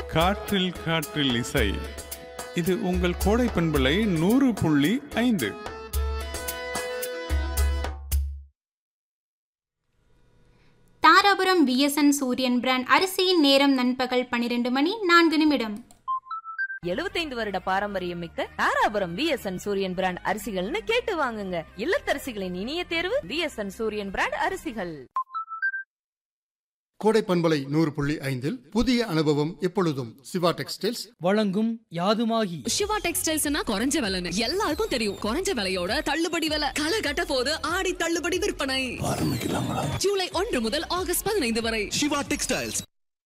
காற்றில் காற்றில் இசை இது உங்கள் கோடை பண்பலை நூறு புள்ளி ஐந்து தாராபுரம் விஎஸ்என் சூரியன் பிராண்ட் அரிசியின் நேரம் நண்பகல் பன்னிரண்டு மணி நான்கு நிமிடம் எழுபத்தைந்து வருட பாரம்பரியம் மிக்க தாராபுரம் விஎஸ்என் சூரியன் பிராண்ட் அரிசிகள்னு கேட்டு வாங்குங்க இல்லத்தரசிகளின் இனிய தேர்வு விஎஸ்என் சூரியன் பிராண்ட் அரிசிகள் கோடை பண்பலை நூறு புள்ளி ஐந்தில் புதிய அனுபவம் எப்பொழுதும் சிவா டெக்ஸ்டைல்ஸ் வழங்கும் யாதுமாகி சிவா டெக்ஸ்டைல்ஸ்னா குறைஞ்ச விலைன்னு எல்லாருக்கும் தெரியும் குறைஞ்ச விலையோட தள்ளுபடி விலை களை கட்ட போது ஆடி தள்ளுபடி விற்பனை ஜூலை ஒன்று முதல் ஆகஸ்ட் பதினைந்து வரை சிவா டெக்ஸ்டைல்ஸ்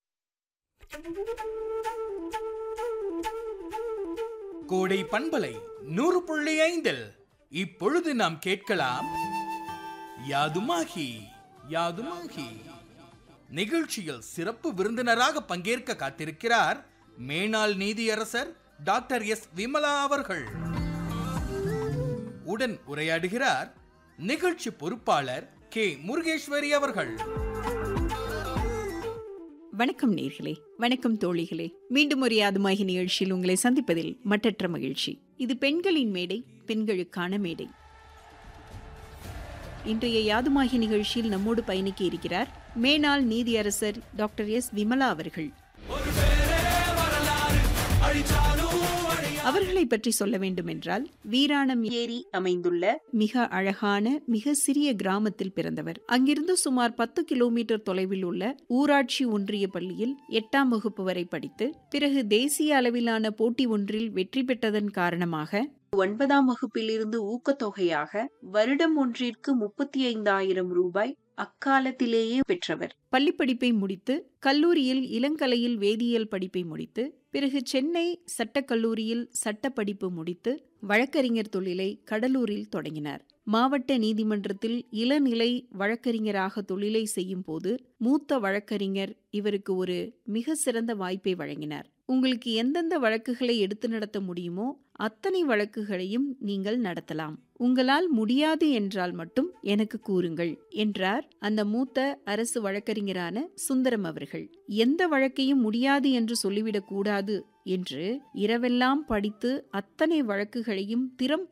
கோடை பண்பலை நூறு புள்ளி ஐந்தில் இப்பொழுது நாம் கேட்கலாம் யாதுமாகி யாதுமாகி நிகழ்ச்சியில் சிறப்பு விருந்தினராக பங்கேற்க காத்திருக்கிறார் மேனாள் நீதியரசர் டாக்டர் எஸ் விமலா அவர்கள் உடன் உரையாடுகிறார் நிகழ்ச்சி பொறுப்பாளர் கே முருகேஸ்வரி அவர்கள் வணக்கம் நேர்களே வணக்கம் தோழிகளே மீண்டும் ஒரு யாதுமாகி நிகழ்ச்சியில் உங்களை சந்திப்பதில் மட்டற்ற மகிழ்ச்சி இது பெண்களின் மேடை பெண்களுக்கான மேடை இன்றைய யாதுமாகி நிகழ்ச்சியில் நம்மோடு பயணிக்க இருக்கிறார் மேனாள் நீதியரசர் டாக்டர் எஸ் விமலா அவர்கள் அவர்களை பற்றி சொல்ல வேண்டுமென்றால் வீராணம் ஏரி அமைந்துள்ள மிக அழகான மிக சிறிய கிராமத்தில் பிறந்தவர் அங்கிருந்து சுமார் பத்து கிலோமீட்டர் தொலைவில் உள்ள ஊராட்சி ஒன்றிய பள்ளியில் எட்டாம் வகுப்பு வரை படித்து பிறகு தேசிய அளவிலான போட்டி ஒன்றில் வெற்றி பெற்றதன் காரணமாக ஒன்பதாம் வகுப்பிலிருந்து ஊக்கத்தொகையாக வருடம் ஒன்றிற்கு முப்பத்தி ஐந்தாயிரம் ரூபாய் அக்காலத்திலேயே பெற்றவர் பள்ளிப்படிப்பை முடித்து கல்லூரியில் இளங்கலையில் வேதியியல் படிப்பை முடித்து பிறகு சென்னை சட்டக்கல்லூரியில் சட்டப்படிப்பு முடித்து வழக்கறிஞர் தொழிலை கடலூரில் தொடங்கினார் மாவட்ட நீதிமன்றத்தில் இளநிலை வழக்கறிஞராக தொழிலை செய்யும் போது மூத்த வழக்கறிஞர் இவருக்கு ஒரு மிக சிறந்த வாய்ப்பை வழங்கினார் உங்களுக்கு எந்தெந்த வழக்குகளை எடுத்து நடத்த முடியுமோ அத்தனை வழக்குகளையும் நீங்கள் நடத்தலாம் உங்களால் முடியாது என்றால் மட்டும் எனக்கு கூறுங்கள் என்றார் அந்த மூத்த அரசு வழக்கறிஞரான சுந்தரம் அவர்கள் எந்த வழக்கையும் முடியாது என்று சொல்லிவிடக் கூடாது என்று இரவெல்லாம் படித்து அத்தனை வழக்குகளையும் திறம்